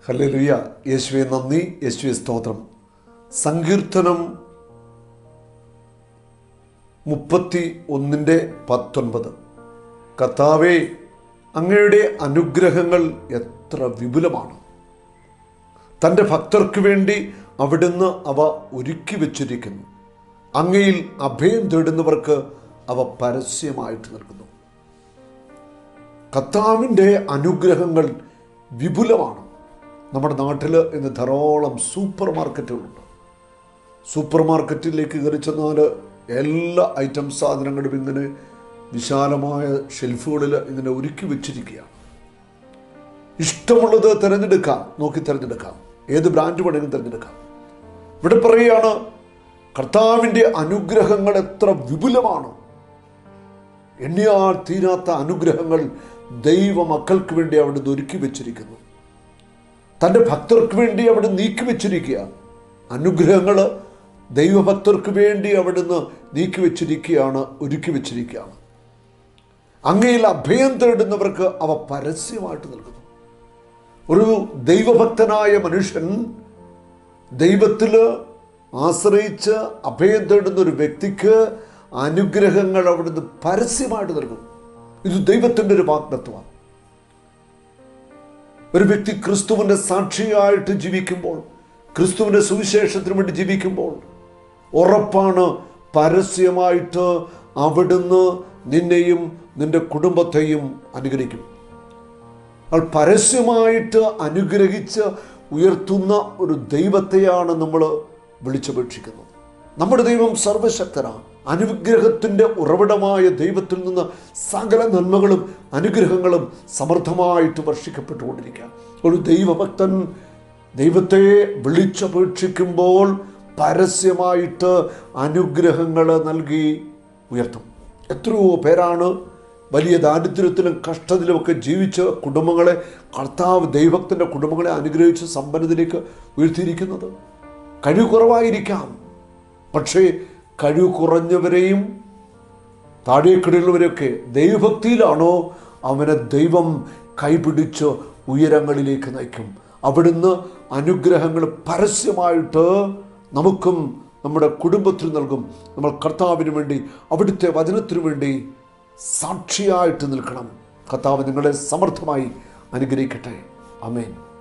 hallelujah യേശുവെ നന്ദി യേശുവെ സ്തോത്രം സങ്കീർത്തനം മുപ്പത്തി ഒന്നിൻ്റെ പത്തൊൻപത് കർത്താവേ അങ്ങയുടെ അനുഗ്രഹങ്ങൾ എത്ര വിപുലമാണ് തൻ്റെ ഭക്തർക്ക് വേണ്ടി അവിടുന്ന് അവ ഒരുക്കി വച്ചിരിക്കുന്നു അങ്ങയിൽ അഭയം തേടുന്നവർക്ക് അവ പരസ്യമായിട്ട് നൽകുന്നു കർത്താവിൻ്റെ അനുഗ്രഹങ്ങൾ വിപുലമാണ് നമ്മുടെ നാട്ടിൽ ഇന്ന് ധാരാളം സൂപ്പർ മാർക്കറ്റുകളുണ്ട് സൂപ്പർ മാർക്കറ്റിലേക്ക് കയറി ചെന്നാൽ എല്ലാ ഐറ്റം സാധനങ്ങളും ഇങ്ങനെ വിശാലമായ ഷെൽഫുകളിൽ ഇങ്ങനെ ഒരുക്കി വെച്ചിരിക്കുകയാണ് ഇഷ്ടമുള്ളത് തിരഞ്ഞെടുക്കാം നോക്കി തിരഞ്ഞെടുക്കാം ഏത് ബ്രാൻഡ് വേണമെങ്കിലും തിരഞ്ഞെടുക്കാം ഇവിടെ പറയുകയാണ് കർത്താവിൻ്റെ അനുഗ്രഹങ്ങൾ എത്ര വിപുലമാണ് എണ്ണിയാൽ തീരാത്ത അനുഗ്രഹങ്ങൾ ദൈവ മക്കൾക്ക് വേണ്ടി അവിടുന്ന് ഒരുക്കി വെച്ചിരിക്കുന്നു തൻ്റെ ഭക്തർക്ക് വേണ്ടി അവിടെ നീക്കി വെച്ചിരിക്കുക അനുഗ്രഹങ്ങൾ ദൈവഭക്തർക്ക് വേണ്ടി അവിടുന്ന് നീക്കി വെച്ചിരിക്കുകയാണ് ഒരുക്കി വെച്ചിരിക്കുകയാണ് അങ്ങയിൽ അഭയം തേടുന്നവർക്ക് അവ പരസ്യമായിട്ട് നൽകുന്നു ഒരു ദൈവഭക്തനായ മനുഷ്യൻ ദൈവത്തിൽ ആശ്രയിച്ച് അഭയം തേടുന്ന ഒരു വ്യക്തിക്ക് അനുഗ്രഹങ്ങൾ അവിടുന്ന് പരസ്യമായിട്ട് നൽകും ഇത് ദൈവത്തിൻ്റെ ഒരു വാഗ്ദത്വമാണ് ഒരു വ്യക്തി ക്രിസ്തുവിൻ്റെ സാക്ഷിയായിട്ട് ജീവിക്കുമ്പോൾ ക്രിസ്തുവിൻ്റെ സുവിശേഷത്തിന് വേണ്ടി ജീവിക്കുമ്പോൾ ഉറപ്പാണ് പരസ്യമായിട്ട് അവിടുന്ന് നിന്നെയും നിന്റെ കുടുംബത്തെയും അനുഗ്രഹിക്കും അവൾ പരസ്യമായിട്ട് അനുഗ്രഹിച്ച് ഉയർത്തുന്ന ഒരു ദൈവത്തെയാണ് നമ്മൾ വിളിച്ചപേക്ഷിക്കുന്നത് നമ്മുടെ ദൈവം സർവശക്തനാണ് അനുഗ്രഹത്തിൻ്റെ ഉറവിടമായ ദൈവത്തിൽ നിന്ന് സകല നന്മകളും അനുഗ്രഹങ്ങളും സമൃദ്ധമായിട്ട് വർഷിക്കപ്പെട്ടുകൊണ്ടിരിക്കുക ഒരു ദൈവഭക്തൻ ദൈവത്തെ വിളിച്ചപേക്ഷിക്കുമ്പോൾ പരസ്യമായിട്ട് അനുഗ്രഹങ്ങൾ നൽകി ഉയർത്തും എത്രയോ പേരാണ് വലിയ ദാരിദ്ര്യത്തിലും കഷ്ടത്തിലുമൊക്കെ ജീവിച്ച് കുടുംബങ്ങളെ കർത്താവ് ദൈവത്തിൻ്റെ കുടുംബങ്ങളെ അനുഗ്രഹിച്ച് സമ്പന്നതയിലേക്ക് ഉയർത്തിയിരിക്കുന്നത് കഴിവ് കുറവായിരിക്കാം പക്ഷേ കഴിവ് കുറഞ്ഞവരെയും താഴേക്കിടയുള്ളവരെയൊക്കെ ദൈവഭക്തിയിലാണോ അവനെ ദൈവം കൈപിടിച്ച് ഉയരങ്ങളിലേക്ക് നയിക്കും അവിടുന്ന് അനുഗ്രഹങ്ങൾ പരസ്യമായിട്ട് നമുക്കും നമ്മുടെ കുടുംബത്തിന് നൽകും നമ്മൾ കർത്താവിന് വേണ്ടി അവിടുത്തെ വചനത്തിനു വേണ്ടി സാക്ഷിയായിട്ട് നിൽക്കണം കർത്താവ് നിങ്ങളെ സമർത്ഥമായി അനുഗ്രഹിക്കട്ടെ അമേൻ